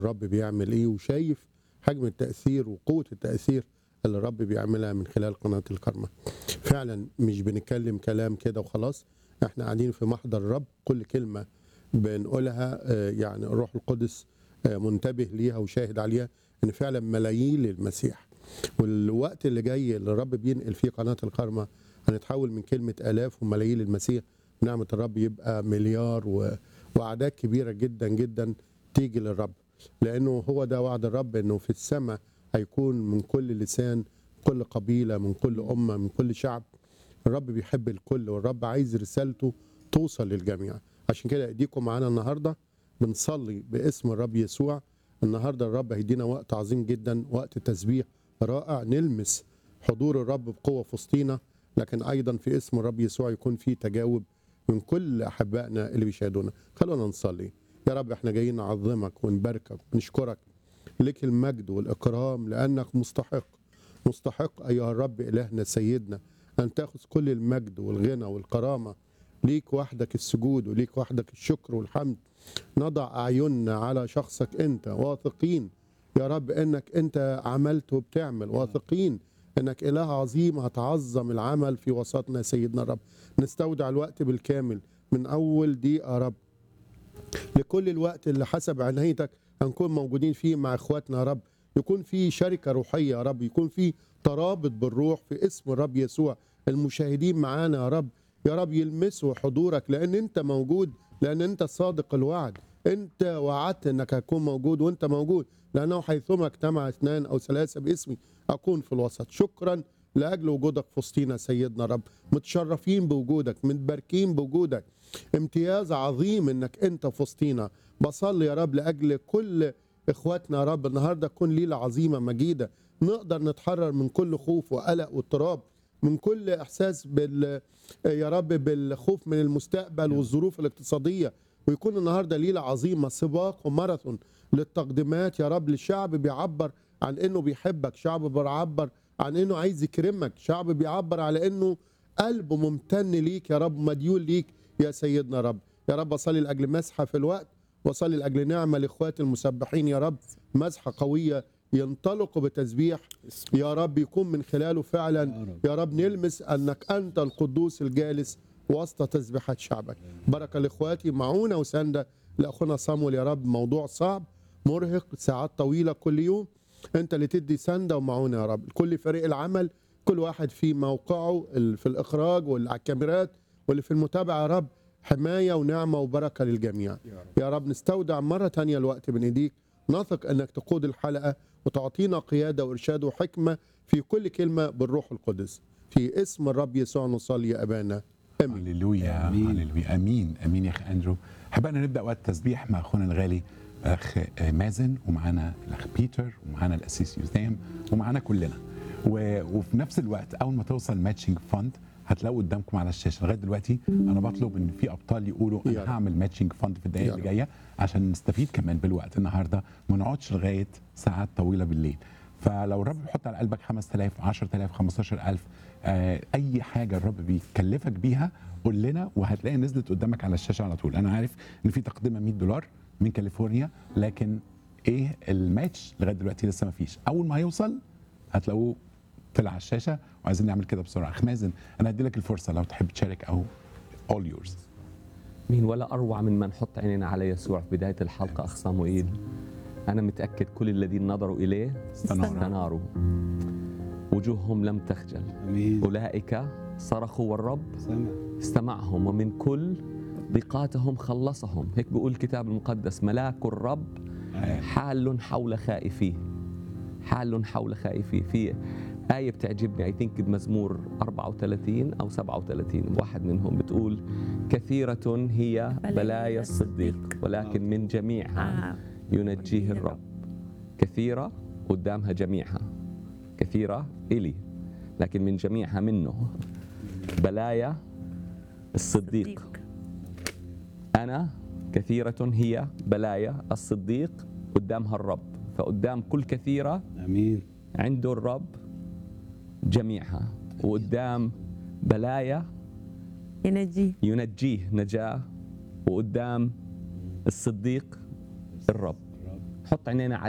الرب بيعمل ايه وشايف حجم التاثير وقوه التاثير اللي الرب بيعملها من خلال قناه الكرمه فعلا مش بنتكلم كلام كده وخلاص احنا قاعدين في محضر الرب كل كلمه بنقولها آه، يعني الروح القدس آه، منتبه ليها وشاهد عليها ان فعلا ملايين للمسيح والوقت اللي جاي اللي الرب بينقل فيه قناه الكرمه هنتحول من كلمه الاف وملايين للمسيح نعمه الرب يبقى مليار و... واعداد كبيره جدا جدا تيجي للرب لانه هو ده وعد الرب انه في السماء هيكون من كل لسان كل قبيله من كل امه من كل شعب الرب بيحب الكل والرب عايز رسالته توصل للجميع عشان كده ايديكم معانا النهارده بنصلي باسم الرب يسوع النهارده الرب هيدينا وقت عظيم جدا وقت تسبيح رائع نلمس حضور الرب بقوه في وسطينا لكن ايضا في اسم الرب يسوع يكون في تجاوب من كل احبائنا اللي بيشاهدونا خلونا نصلي يا رب احنا جايين نعظمك ونباركك ونشكرك لك المجد والاكرام لانك مستحق مستحق ايها الرب الهنا سيدنا ان تاخذ كل المجد والغنى والكرامه ليك وحدك السجود وليك وحدك الشكر والحمد نضع اعيننا على شخصك انت واثقين يا رب انك انت عملت وبتعمل واثقين انك اله عظيم هتعظم العمل في وسطنا سيدنا الرب نستودع الوقت بالكامل من اول دقيقه يا رب لكل الوقت اللي حسب عنايتك هنكون موجودين فيه مع اخواتنا يا رب يكون في شركه روحيه يا رب يكون في ترابط بالروح في اسم الرب يسوع المشاهدين معانا يا رب يا رب يلمسوا حضورك لان انت موجود لان انت صادق الوعد انت وعدت انك هتكون موجود وانت موجود لانه حيثما اجتمع اثنان او ثلاثه باسمي اكون في الوسط شكرا لاجل وجودك في وسطينا سيدنا رب متشرفين بوجودك متباركين بوجودك امتياز عظيم انك انت في وسطينا بصلي يا رب لاجل كل اخواتنا يا رب النهارده تكون ليله عظيمه مجيده نقدر نتحرر من كل خوف وقلق واضطراب من كل احساس بال يا رب بالخوف من المستقبل والظروف الاقتصاديه ويكون النهارده ليله عظيمه سباق وماراثون للتقديمات يا رب للشعب بيعبر عن انه بيحبك شعب بيعبر عن انه عايز يكرمك شعب بيعبر على انه قلبه ممتن ليك يا رب مديون ليك يا سيدنا رب يا رب اصلي لاجل مسحه في الوقت واصلي لاجل نعمه لاخوات المسبحين يا رب مسحه قويه ينطلقوا بتسبيح يا رب يكون من خلاله فعلا يا رب نلمس انك انت القدوس الجالس وسط تسبيحات شعبك بركه لاخواتي معونه وسنده لاخونا صامويل يا رب موضوع صعب مرهق ساعات طويله كل يوم انت اللي تدي سنده ومعونه يا رب كل فريق العمل كل واحد في موقعه ال- في الاخراج واللي على الكاميرات واللي في المتابعه يا رب حمايه ونعمه وبركه للجميع يا رب نستودع مره تانية الوقت من ايديك نثق انك تقود الحلقه وتعطينا قياده وارشاد وحكمه في كل كلمه بالروح القدس في اسم الرب يسوع نصلي يا ابانا امين هللويا هللويا امين امين يا اخ اندرو حابين نبدا وقت تسبيح مع اخونا الغالي اخ مازن ومعانا الاخ بيتر ومعانا الاسيس يوزام ومعانا كلنا و... وفي نفس الوقت اول ما توصل ماتشنج فند هتلاقوا قدامكم على الشاشه لغايه دلوقتي انا بطلب ان في ابطال يقولوا يا انا رب. هعمل ماتشنج فند في الدقائق يا اللي رب. جايه عشان نستفيد كمان بالوقت النهارده ما نقعدش لغايه ساعات طويله بالليل فلو الرب بيحط على قلبك 5000 10000 15000 آه اي حاجه الرب بيكلفك بيها قول لنا وهتلاقي نزلت قدامك على الشاشه على طول انا عارف ان في تقدمه 100 دولار من كاليفورنيا لكن ايه الماتش لغايه دلوقتي لسه ما فيش اول ما هيوصل هتلاقوه طلع على الشاشه وعايزين نعمل كده بسرعه اخ مازن انا هدي لك الفرصه لو تحب تشارك او all yours مين ولا أروع من ما نحط عينينا على يسوع في بداية الحلقة أخ صاموئيل أنا متأكد كل الذين نظروا إليه استناروا. استناروا وجوههم لم تخجل امين أولئك صرخوا والرب سمع استمعهم ومن كل ضيقاتهم خلصهم هيك بيقول الكتاب المقدس ملاك الرب حال حول خائفيه حال حول خائفيه في آية بتعجبني اي ثينك بمزمور 34 أو 37 واحد منهم بتقول كثيرة هي بلايا الصديق ولكن من جميعها آه. ينجيه الرب كثيرة قدامها جميعها كثيرة إلي لكن من جميعها منه بلايا الصديق أنا كثيرة هي بلايا الصديق قدامها الرب فقدام كل كثيرة امين عنده الرب جميعها وقدام بلايا ينجيه ينجيه نجاة وقدام الصديق الرب نحط عينينا على